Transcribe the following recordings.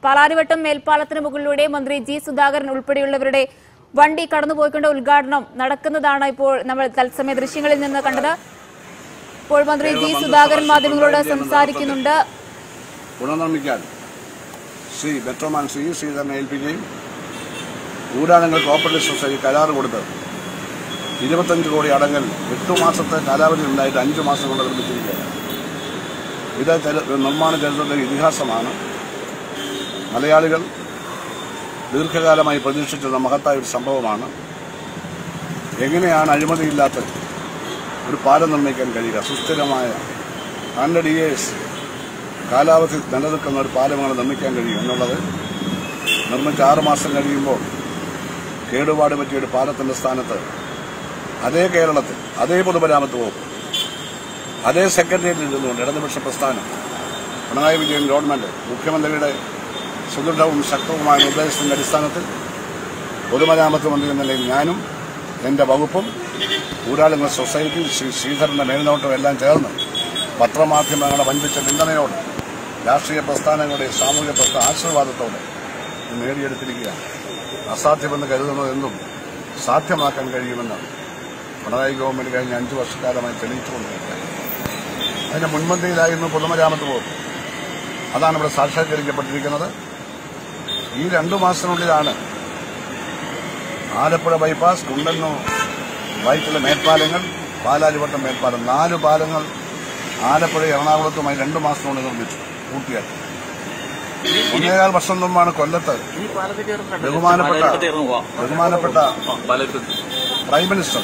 പാലാരിവട്ടം മേൽപ്പാലത്തിന് മുകളിലൂടെ മന്ത്രി ജി സുധാകരൻ ഉൾപ്പെടെയുള്ളവരുടെ വണ്ടി കടന്നുപോയിക്കൊണ്ട് ഉദ്ഘാടനം നടക്കുന്നതാണ് ഇപ്പോൾ നമ്മൾ തത്സമയ ദൃശ്യങ്ങളിൽ നിന്ന് കണ്ടത് ഇപ്പോൾ മന്ത്രി ജി സുധാകരൻ മാധ്യമങ്ങളോട് സംസാരിക്കുന്നുണ്ട് പുനർനിർമ്മിക്കാൻ ശ്രീ മെട്രോമാൻ ശ്രീ ശ്രീധരനെ ഏൽപ്പിക്കുകയും ഊരാണങ്ങൾ കോപ്പറേറ്റീവ് സൊസൈറ്റി കരാർ കൊടുത്ത് ഇരുപത്തഞ്ച് കോടി അടങ്കൽ എട്ടു മാസത്തെ കാലാവധി ഉണ്ടായിട്ട് അഞ്ചു മാസം കൊണ്ട് നിർമ്മിച്ചിരിക്കുകയാണ് ഇത് ചരി- നിർമ്മാണ ചരിത്രത്തിലെ ഇതിഹാസമാണ് മലയാളികൾ ദീർഘകാലമായി പ്രതീക്ഷിച്ചിരുന്ന മഹത്തായ ഒരു സംഭവമാണ് എങ്ങനെയാണ് അഴിമതിയില്ലാത്ത ഒരു പാലം നിർമ്മിക്കാൻ കഴിയുക സുസ്ഥിരമായ ഹൺഡ്രഡ് ഇയേഴ്സ് കാലാവധി നിലനിൽക്കുന്ന ഒരു പാലമാണ് നിർമ്മിക്കാൻ കഴിയും എന്നുള്ളത് നിർമ്മിച്ച് ആറ് മാസം കഴിയുമ്പോൾ കേടുപാട് പറ്റിയ ഒരു പാലത്തിന്റെ സ്ഥാനത്ത് അതേ കേരളത്തിൽ അതേ പൊതുമരാമത്ത് വകുപ്പ് അതേ സെക്രട്ടേറിയറ്റിൽ ഇരുന്നുകൊണ്ട് ഇടതുപക്ഷ പ്രസ്ഥാനം പിണറായി വിജയൻ ഗവൺമെന്റ് മുഖ്യമന്ത്രിയുടെ സുദൃഢവും ശക്തവുമായ നിർദ്ദേശത്തിന്റെ അടിസ്ഥാനത്തിൽ പൊതുമരാമത്ത് മന്ത്രി എന്ന നിലയിൽ ഞാനും എന്റെ വകുപ്പും ഊരാളുങ്ങൾ സൊസൈറ്റി ശ്രീ ശ്രീധരന്റെ മേൽനോട്ടം എല്ലാം ചേർന്ന് പത്രമാധ്യമങ്ങളുടെ വൻപിച്ച പിന്തുണയോടെ രാഷ്ട്രീയ പ്രസ്ഥാനങ്ങളുടെ സാമൂഹിക പ്രസ്ഥാന ആശീർവാദത്തോടെ ഇത് നേടിയെടുത്തിരിക്കുകയാണ് അസാധ്യമെന്ന് കരുതുന്നതെന്തും സാധ്യമാക്കാൻ കഴിയുമെന്ന് പിണറായി ഗവൺമെന്റ് കഴിഞ്ഞ അഞ്ചു വർഷക്കാലമായി തെളിയിച്ചുകൊണ്ടിരിക്കുകയാണ് അതിന്റെ മുൻപന്തിയിലായിരുന്നു പൊതുമരാമത്ത് വകുപ്പ് അതാണ് ഇവിടെ സാക്ഷാത്കരിക്കപ്പെട്ടിരിക്കുന്നത് ഈ രണ്ടു മാസത്തിനുള്ളിലാണ് ആലപ്പുഴ ബൈപ്പാസ് കുണ്ടന്നൂർ വൈറ്റിലെ മേൽപ്പാലങ്ങൾ പാലാരിവട്ടം മേൽപ്പാലം നാല് പാലങ്ങൾ ആലപ്പുഴ എറണാകുളത്തുമായി രണ്ടു മാസത്തിനുള്ളിൽ നിർമ്മിച്ചു പൂർത്തിയാക്കി ഒന്നേകാൽ വർഷം മുമ്പാണ് കൊല്ലത്ത് ബഹുമാനപ്പെട്ട ബഹുമാനപ്പെട്ട പ്രൈം മിനിസ്റ്റർ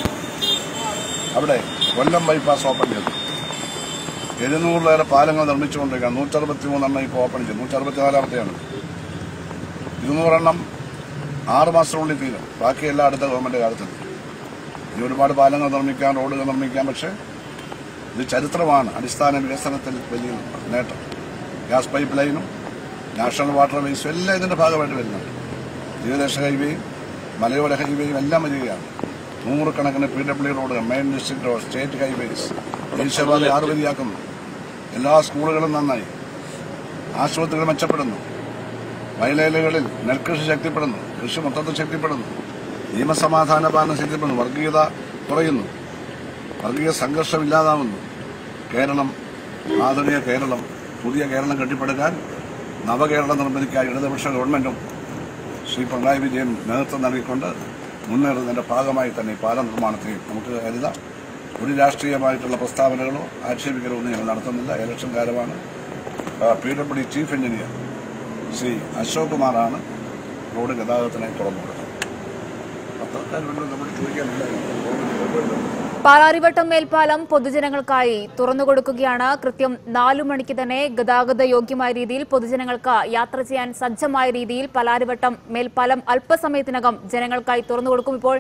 അവിടെ കൊല്ലം ബൈപ്പാസ് ഓപ്പൺ ചെയ്തു എഴുന്നൂറിലേറെ പാലങ്ങൾ നിർമ്മിച്ചുകൊണ്ടിരിക്കുകയാണ് നൂറ്ററുപത്തി മൂന്നെണ്ണം ഇപ്പോൾ ഓപ്പൺ ചെയ്തു നൂറ്ററുപത്തിനാലാമത്തെയാണ് ഇരുന്നൂറെണ്ണം ആറ് മാസത്തിനുള്ളിൽ തീരും ബാക്കി എല്ലാ അടുത്ത ഗവൺമെന്റ് കാലത്തെത്തും ഇനി ഒരുപാട് പാലങ്ങൾ നിർമ്മിക്കാം റോഡുകൾ നിർമ്മിക്കാം പക്ഷേ ഇത് ചരിത്രമാണ് അടിസ്ഥാന വികസനത്തിൽ വലിയ നേട്ടം ഗ്യാസ് പൈപ്പ് ലൈനും നാഷണൽ വാട്ടർ വേസും എല്ലാം ഇതിന്റെ ഭാഗമായിട്ട് വരുന്നുണ്ട് തീരദേശ ഹൈവേയും മലയോര ഹൈവേയും എല്ലാം വരികയാണ് നൂറുകണക്കിന് പി ഡബ്ല്യു റോഡുകൾ main district road state highways ദേശീയപാത ആറുവരിയാക്കുന്നു എല്ലാ സ്കൂളുകളും നന്നായി ആശുപത്രികൾ മെച്ചപ്പെടുന്നു വയലേലകളിൽ നെൽകൃഷി ശക്തിപ്പെടുന്നു കൃഷി മൊത്തത്തിൽ ശക്തിപ്പെടുന്നു നിയമസമാധാന പാലനം ശക്തിപ്പെടുന്നു വർഗീയത കുറയുന്നു വർഗീയ സംഘർഷം ഇല്ലാതാവുന്നു കേരളം ആധുനിക കേരളം പുതിയ കേരളം കെട്ടിപ്പടുക്കാൻ നവകേരള നിർമ്മിതിക്കായി ഇടതുപക്ഷ ഗവൺമെന്റും ശ്രീ പിണറായി വിജയൻ നേതൃത്വം നൽകിക്കൊണ്ട് മുന്നേറുന്നതിന്റെ ഭാഗമായി തന്നെ ഈ പാല നിർമ്മാണത്തിൽ നമുക്ക് കരുതാം ഒരു രാഷ്ട്രീയമായിട്ടുള്ള പ്രസ്താവനകളോ ആക്ഷേപിക്കലോ ഒന്നും ഞങ്ങൾ നടത്തുന്നില്ല ഇലക്ഷൻ കാലമാണ് P W D chief engineer Shri Ashok കുമാറാണ് റോഡ് ഗതാഗതത്തിനായി തുറന്നു കൊടുത്തത് പത്രക്കാർ വല്ലതും നമ്മൾ ചോദിക്കാനില്ല പാലാരിവട്ടം മേൽപ്പാലം പൊതുജനങ്ങൾക്കായി തുറന്നുകൊടുക്കുകയാണ് കൃത്യം നാലു മണിക്ക് തന്നെ ഗതാഗത യോഗ്യമായ രീതിയിൽ പൊതുജനങ്ങൾക്ക് യാത്ര ചെയ്യാൻ സജ്ജമായ രീതിയിൽ പാലാരിവട്ടം മേൽപ്പാലം അല്പസമയത്തിനകം ജനങ്ങൾക്കായി തുറന്നുകൊടുക്കും ഇപ്പോൾ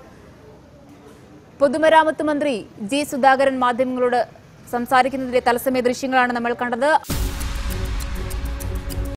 പൊതുമരാമത്ത് മന്ത്രി ജി സുധാകരൻ മാധ്യമങ്ങളോട് സംസാരിക്കുന്നതിന്റെ തത്സമയ ദൃശ്യങ്ങളാണ് നമ്മൾ കണ്ടത്